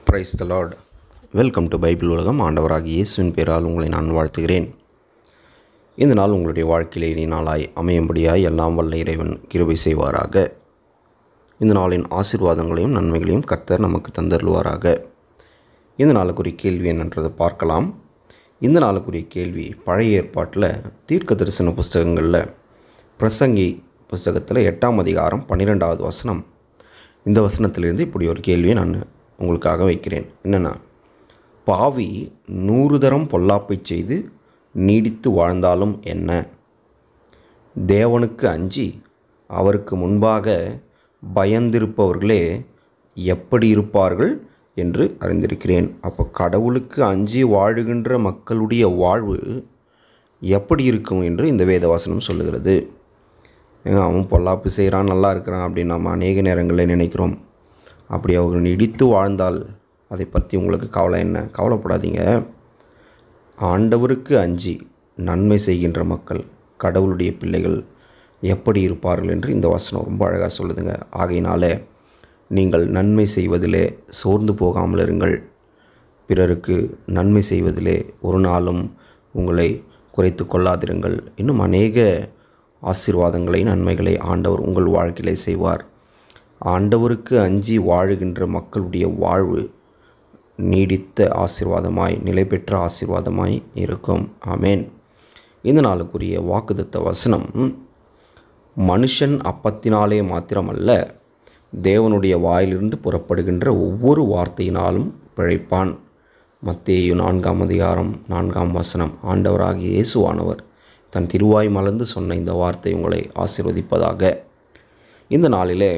price the Lord welcome to Bible உலகம் ஆண்டவராகிய இயேசுவின் பேரால் உங்களை நான் வாழ்த்துகிறேன் இந்த நாள் உங்களுடைய வாழ்க்கையிலே இனி நாளாய் அமையும்படியாய் எல்லாம் வல்ல இறைவன் கிருபை செய்வாராக இந்த நாளின் ஆசீர்வாதங்களையும் நன்மைகளையும் கர்த்தர் நமக்கு தந்தருள்வாராக இந்த நாளுக்குரிய கேள்வி என்னன்றதை பார்க்கலாம் இந்த நாளுக்குரிய கேள்வி பழைய ஏற்பாட்டில் தீர்க்க தரிசன புஸ்தகங்களில் பிரசங்கி புஸ்தகத்தில் எட்டாம் அதிகாரம் பன்னிரெண்டாவது வசனம் இந்த வசனத்திலிருந்து இப்படி ஒரு கேள்வியை நான் உங்களுக்காக வைக்கிறேன் என்னென்னா பாவி நூறு தரம் பொல்லாப்பை செய்து நீடித்து வாழ்ந்தாலும் என்ன தேவனுக்கு அஞ்சி அவருக்கு முன்பாக பயந்திருப்பவர்களே எப்படி இருப்பார்கள் என்று அறிந்திருக்கிறேன் அப்போ கடவுளுக்கு அஞ்சி வாழுகின்ற மக்களுடைய வாழ்வு எப்படி இருக்கும் என்று இந்த வேதவாசனம் சொல்லுகிறது ஏங்க அவன் பொல்லாப்பு செய்கிறான் நல்லா இருக்கிறான் அப்படின்னு நம்ம அநேக நேரங்களில் நினைக்கிறோம் அப்படி அவர்கள் இடித்து வாழ்ந்தால் அதை பற்றி உங்களுக்கு கவலை என்ன கவலைப்படாதீங்க ஆண்டவருக்கு அஞ்சி நன்மை செய்கின்ற மக்கள் கடவுளுடைய பிள்ளைகள் எப்படி இருப்பார்கள் என்று இந்த வசனம் ரொம்ப அழகாக சொல்லுதுங்க ஆகையினால நீங்கள் நன்மை செய்வதிலே சோர்ந்து போகாமல் இருங்கள் பிறருக்கு நன்மை செய்வதிலே ஒரு நாளும் உங்களை குறைத்து கொள்ளாதிருங்கள் இன்னும் அநேக ஆசீர்வாதங்களை நன்மைகளை ஆண்டவர் உங்கள் வாழ்க்கையிலே செய்வார் ஆண்டவருக்கு அஞ்சி வாழுகின்ற மக்களுடைய வாழ்வு நீடித்த ஆசீர்வாதமாய் நிலை பெற்ற ஆசீர்வாதமாய் இருக்கும் ஆமேன் இந்த நாளுக்குரிய வாக்குதத்த வசனம் மனுஷன் அப்பத்தினாலே மாத்திரமல்ல தேவனுடைய வாயிலிருந்து புறப்படுகின்ற ஒவ்வொரு வார்த்தையினாலும் பிழைப்பான் மத்தேயு நான்காம் அதிகாரம் நான்காம் வசனம் ஆண்டவராகிய இயேசுவானவர் தன் திருவாய் மலர்ந்து சொன்ன இந்த வார்த்தை உங்களை ஆசீர்வதிப்பதாக இந்த நாளிலே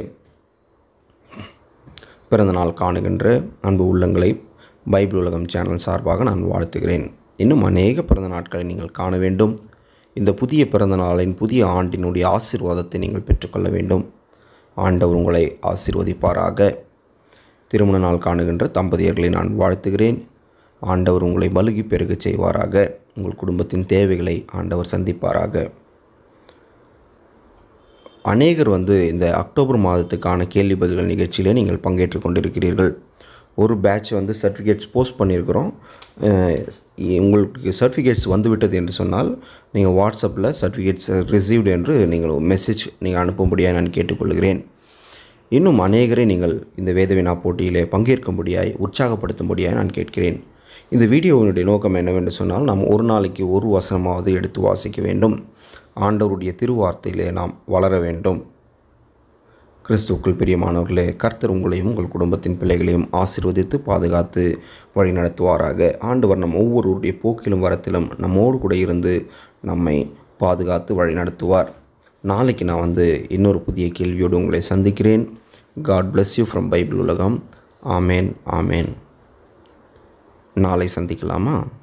பிறந்த நாள் காணுகின்ற அன்பு உள்ளங்களை பைபிள் உலகம் சேனல் சார்பாக நான் வாழ்த்துகிறேன் இன்னும் அநேக பிறந்த நாட்களை நீங்கள் காண வேண்டும் இந்த புதிய பிறந்த நாளின் புதிய ஆண்டினுடைய ஆசீர்வாதத்தை நீங்கள் பெற்றுக்கொள்ள வேண்டும் ஆண்டவர் உங்களை ஆசீர்வதிப்பாராக திருமண நாள் காணுகின்ற தம்பதியர்களை நான் வாழ்த்துகிறேன் ஆண்டவர் உங்களை பலுகி பெருகச் செய்வாராக உங்கள் குடும்பத்தின் தேவைகளை ஆண்டவர் சந்திப்பாராக அநேகர் வந்து இந்த அக்டோபர் மாதத்துக்கான கேள்வி பதில்கள் நிகழ்ச்சியில் நீங்கள் பங்கேற்று கொண்டிருக்கிறீர்கள் ஒரு பேட்ச் வந்து சர்டிஃபிகேட்ஸ் போஸ்ட் பண்ணியிருக்கிறோம் அஹ் உங்களுக்கு சர்டிஃபிகேட்ஸ் வந்துவிட்டது என்று சொன்னால் நீங்கள் வாட்ஸ்அப்பில் சர்டிஃபிகேட்ஸ் ரிசீவ்டு என்று நீங்கள் மெசேஜ் நீங்கள் அனுப்பும்படியாக நான் கேட்டுக்கொள்கிறேன் இன்னும் அநேகரை நீங்கள் இந்த வேதவினா போட்டியிலே பங்கேற்கும்படியாய் உற்சாகப்படுத்தும்படியாய் நான் கேட்கிறேன் இந்த வீடியோவினுடைய நோக்கம் என்னவென்று சொன்னால் நாம் ஒரு நாளைக்கு ஒரு வசனமாவது எடுத்து வாசிக்க வேண்டும் ஆண்டவருடைய திருவார்த்தையிலே நாம் வளர வேண்டும் கிறிஸ்துக்குள் பிரியமானவர்களே கர்த்தர் உங்களையும் உங்கள் குடும்பத்தின் பிள்ளைகளையும் ஆசீர்வதித்து பாதுகாத்து வழி நடத்துவாராக ஆண்டவர் நம் ஒவ்வொருவருடைய போக்கிலும் வரத்திலும் நம்மோடு கூட இருந்து நம்மை பாதுகாத்து வழி நடத்துவார் நாளைக்கு நான் வந்து இன்னொரு புதிய கேள்வியோடு உங்களை சந்திக்கிறேன் God bless you from Bible உலகம் ஆமேன் ஆமேன் நாளை சந்திக்கலாமா